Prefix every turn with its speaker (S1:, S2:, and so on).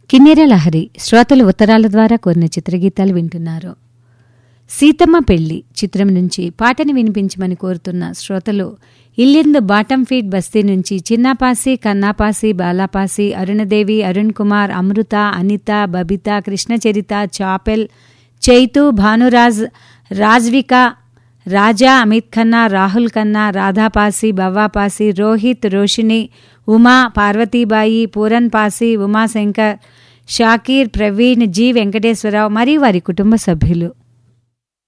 S1: కిన్నెర లహరి శ్రోతలు ఉత్తరాల ద్వారా కోరిన చిత్రగీతాలు వింటున్నారు సీతమ్మ పెళ్లి చిత్రం నుంచి పాటని వినిపించమని కోరుతున్న శ్రోతలు ఇల్లిందు బాటం ఫీడ్ బస్తీ నుంచి చిన్నాపాసి కన్నాపాసి బాలాపాసి అరుణదేవి అరుణ్ కుమార్ అమృత అనిత బబిత కృష్ణచరిత చాపెల్ చైతు భానురాజ్ రాజ్విక రాజా అమిత్ ఖన్నా రాహుల్ ఖన్నా రాధాపాసి బవ్వాపాసి రోహిత్ రోషిని ఉమా పార్వతీబాయి పూరన్ పాసి ఉమాశంకర్ షాకీర్ ప్రవీణ్ జి వెంకటేశ్వరరావు మరియు వారి కుటుంబ సభ్యులు